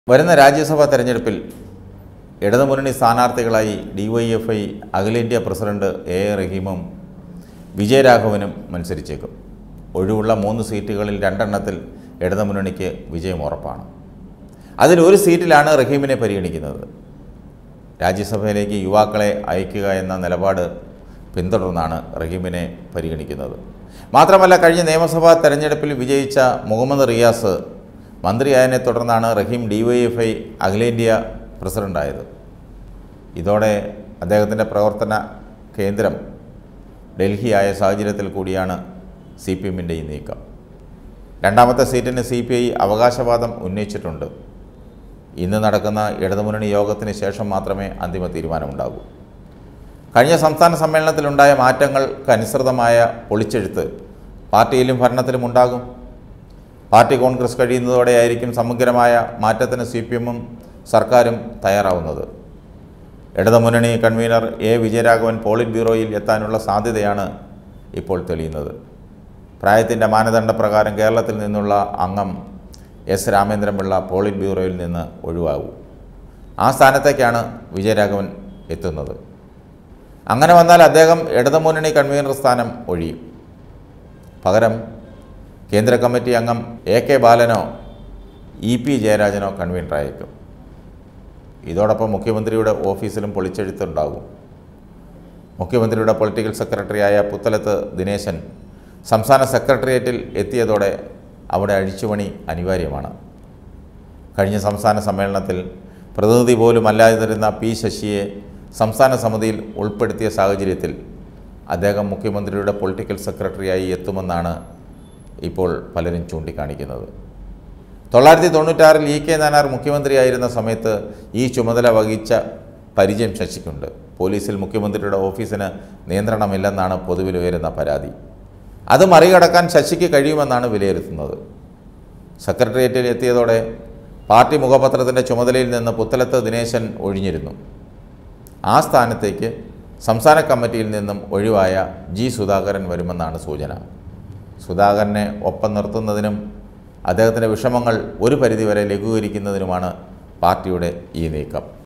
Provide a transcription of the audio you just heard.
വരുന്ന രാജ്യസഭാ തെരഞ്ഞെടുപ്പിൽ ഇടതുമുന്നണി സ്ഥാനാർത്ഥികളായി ഡി വൈ എഫ് ഐ അഖിലേന്ത്യാ പ്രസിഡന്റ് എ എ റഹീമും വിജയരാഘവനും മത്സരിച്ചേക്കും ഒഴിവുള്ള മൂന്ന് സീറ്റുകളിൽ രണ്ടെണ്ണത്തിൽ ഇടതുമുന്നണിക്ക് വിജയം ഉറപ്പാണ് അതിൽ ഒരു സീറ്റിലാണ് റഹീമിനെ പരിഗണിക്കുന്നത് രാജ്യസഭയിലേക്ക് യുവാക്കളെ അയക്കുക എന്ന നിലപാട് പിന്തുടർന്നാണ് റഹീമിനെ പരിഗണിക്കുന്നത് മാത്രമല്ല കഴിഞ്ഞ നിയമസഭാ തെരഞ്ഞെടുപ്പിൽ വിജയിച്ച മുഹമ്മദ് റിയാസ് മന്ത്രിയായതിനെ തുടർന്നാണ് Rahim D Y F I അഖിലേന്ത്യാ പ്രസിഡൻ്റായത് ഇതോടെ അദ്ദേഹത്തിൻ്റെ പ്രവർത്തന കേന്ദ്രം ഡൽഹിയായ സാഹചര്യത്തിൽ കൂടിയാണ് സി പി എമ്മിൻ്റെ ഈ നീക്കം രണ്ടാമത്തെ സീറ്റിന് സി പി ഐ അവകാശവാദം ഉന്നയിച്ചിട്ടുണ്ട് ഇന്ന് നടക്കുന്ന ഇടതുമുന്നണി യോഗത്തിന് ശേഷം മാത്രമേ അന്തിമ തീരുമാനമുണ്ടാകൂ കഴിഞ്ഞ സംസ്ഥാന സമ്മേളനത്തിലുണ്ടായ മാറ്റങ്ങൾക്കനുസൃതമായ പൊളിച്ചെഴുത്ത് പാർട്ടിയിലും ഭരണത്തിലും ഉണ്ടാകും പാർട്ടി കോൺഗ്രസ് കഴിയുന്നതോടെയായിരിക്കും സമഗ്രമായ മാറ്റത്തിന് സി പി എമ്മും സർക്കാരും തയ്യാറാവുന്നത് ഇടതുമുന്നണി കൺവീനർ എ വിജയരാഘവൻ പോളിറ്റ് ബ്യൂറോയിൽ എത്താനുള്ള സാധ്യതയാണ് ഇപ്പോൾ തെളിയുന്നത് പ്രായത്തിൻ്റെ മാനദണ്ഡപ്രകാരം കേരളത്തിൽ നിന്നുള്ള അംഗം എസ് രാമേന്ദ്രൻപിള്ള പോളിറ്റ് ബ്യൂറോയിൽ നിന്ന് ഒഴിവാകും ആ സ്ഥാനത്തേക്കാണ് വിജയരാഘവൻ എത്തുന്നത് അങ്ങനെ വന്നാൽ അദ്ദേഹം ഇടതുമുന്നണി കൺവീനർ സ്ഥാനം ഒഴിയും പകരം കേന്ദ്ര കമ്മിറ്റി അംഗം എ കെ ബാലനോ ഇ പി ജയരാജനോ കൺവീനറായേക്കും ഇതോടൊപ്പം മുഖ്യമന്ത്രിയുടെ ഓഫീസിലും പൊളിച്ചെഴുത്തുണ്ടാകും മുഖ്യമന്ത്രിയുടെ പൊളിറ്റിക്കൽ സെക്രട്ടറിയായ പുത്തലത്ത് ദിനേശൻ സംസ്ഥാന സെക്രട്ടേറിയറ്റിൽ എത്തിയതോടെ അവിടെ അഴിച്ചുപണി അനിവാര്യമാണ് കഴിഞ്ഞ സംസ്ഥാന സമ്മേളനത്തിൽ പ്രതിനിധി പോലും അല്ലാതിരുന്ന പി ശശിയെ സംസ്ഥാന സമിതിയിൽ ഉൾപ്പെടുത്തിയ സാഹചര്യത്തിൽ അദ്ദേഹം മുഖ്യമന്ത്രിയുടെ പൊളിറ്റിക്കൽ സെക്രട്ടറിയായി എത്തുമെന്നാണ് ഇപ്പോൾ പലരും ചൂണ്ടിക്കാണിക്കുന്നത് തൊള്ളായിരത്തി തൊണ്ണൂറ്റാറിൽ ഇ കെ നാനാർ മുഖ്യമന്ത്രിയായിരുന്ന സമയത്ത് ഈ ചുമതല വഹിച്ച പരിചയം ശശിക്കുണ്ട് പോലീസിൽ മുഖ്യമന്ത്രിയുടെ ഓഫീസിന് നിയന്ത്രണമില്ലെന്നാണ് പൊതുവിൽ ഉയരുന്ന പരാതി അത് മറികടക്കാൻ ശശിക്ക് കഴിയുമെന്നാണ് വിലയിരുത്തുന്നത് സെക്രട്ടേറിയറ്റിൽ എത്തിയതോടെ പാർട്ടി മുഖപത്രത്തിൻ്റെ ചുമതലയിൽ നിന്ന് പുത്തലത്ത് ദിനേശൻ ഒഴിഞ്ഞിരുന്നു ആ സ്ഥാനത്തേക്ക് സംസ്ഥാന കമ്മിറ്റിയിൽ നിന്നും ഒഴിവായ ജി സുധാകരൻ വരുമെന്നാണ് സൂചന സുധാകരനെ ഒപ്പം നിർത്തുന്നതിനും അദ്ദേഹത്തിൻ്റെ വിഷമങ്ങൾ ഒരു പരിധിവരെ ലഘൂകരിക്കുന്നതിനുമാണ് പാർട്ടിയുടെ ഈ നീക്കം